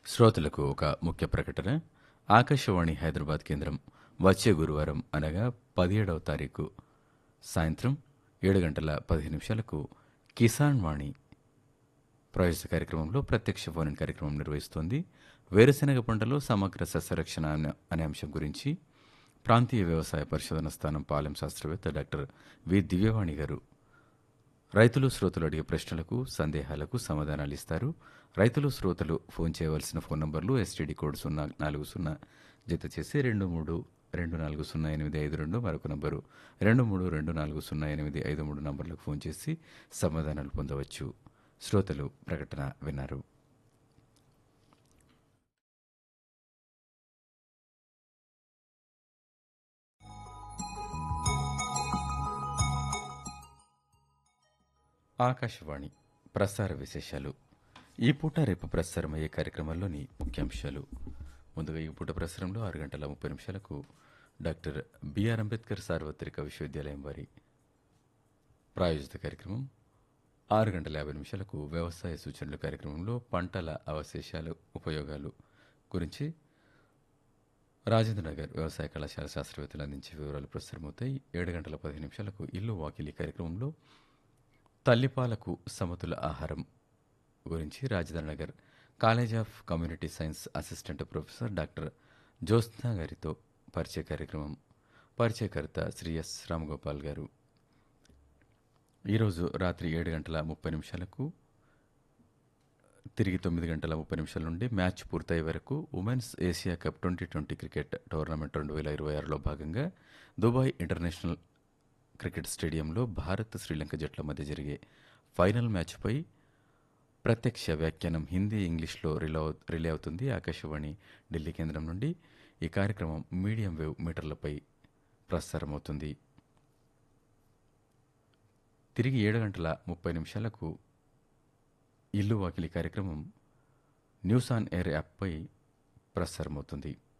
శ్రోతలకు ఒక ముఖ్య ప్రకటన ఆకాశవాణి హైదరాబాద్ కేంద్రం వచ్చే గురువారం అనగా పదిహేడవ తారీఖు సాయంత్రం ఏడు గంటల పదిహేను నిమిషాలకు కిసాన్ వాణి ప్రవేశ కార్యక్రమంలో ప్రత్యక్ష ఫోన్ కార్యక్రమం నిర్వహిస్తోంది వేరుశెనగ పంటలో సమగ్ర సస్యరక్షణ అనే- అనే అంశం గురించి ప్రాంతీయ వ్యవసాయ పరిశోధన స్థానం పాలెం శాస్త్రవేత్త డాక్టర్ వి దివ్యవాణి గారు రైతులు శ్రోతలు అడిగే ప్రశ్నలకు సందేహాలకు సమాధానాలు ఇస్తారు రైతులు శ్రోతలు ఫోన్ చేయవలసిన ఫోన్ నంబర్లు ఎస్టీడీ కోడ్ సున్నా నాలుగు సున్నా జత చేసి రెండు మూడు రెండు నాలుగు సున్నా ఎనిమిది ఐదు రెండు మరొక నంబరు రెండు మూడు రెండు నాలుగు సున్నా ఎనిమిది ఐదు మూడు నంబర్లకు ఫోన్ చేసి సమాధానాలు పొందవచ్చు శ్రోతలు ప్రకటన విన్నారు ఆకాశవాణి ప్రసార విశేషాలు ఈ పూట రేపు ప్రసారమయ్యే కార్యక్రమాల్లోని ముఖ్యాంశాలు ముందుగా ఈ పూట ప్రసారంలో ఆరు గంటల ముప్పై నిమిషాలకు డాక్టర్ బిఆర్ అంబేద్కర్ సార్వత్రిక విశ్వవిద్యాలయం వారి ప్రాయోజిత కార్యక్రమం ఆరు గంటల యాభై నిమిషాలకు వ్యవసాయ సూచనలు కార్యక్రమంలో పంటల అవశేషాలు ఉపయోగాలు గురించి రాజేంద్ర నగర్ వ్యవసాయ కళాశాల శాస్త్రవేత్తలు అందించే వివరాలు ప్రసారమవుతాయి ఏడు గంటల పదిహేను నిమిషాలకు ఇల్లు వాకిలి కార్యక్రమంలో తల్లిపాలకు సమతుల ఆహారం గురించి Rajadhani Nagar college of community science assistant professor doctor Jyotsna గారితో పరిచయ కార్యక్రమం పరిచయకర్త శ్రీ ఎస్ రామగోపాల్ గారు ఈరోజు రాత్రి ఏడు గంటల ముప్పై నిమిషాలకు తిరిగి తొమ్మిది గంటల ముప్పై నిమిషాల నుండి మ్యాచ్ పూర్తయ్యే వరకు women's Asia cup twenty twenty cricket tournament రెండు వేల ఇరవై ఆరులో భాగంగా దుబాయ్ ఇంటర్నేషనల్ క్రికెట్ స్టేడియంలో భారత్ శ్రీలంక జట్ల మధ్య జరిగే ఫైనల్ మ్యాచ్పై ప్రత్యక్ష వ్యాఖ్యానం హిందీ ఇంగ్లీష్లో రిలే రిలే అవుతుంది ఆకాశవాణి ఢిల్లీ కేంద్రం నుండి ఈ కార్యక్రమం మీడియం వేవ్ మీటర్లపై ప్రసారమవుతుంది తిరిగి ఏడు గంటల ముప్పై నిమిషాలకు ఇల్లు వాకిలి కార్యక్రమం న్యూస్ ఆన్ ఎయిర్ యాప్పై ప్రసారమవుతుంది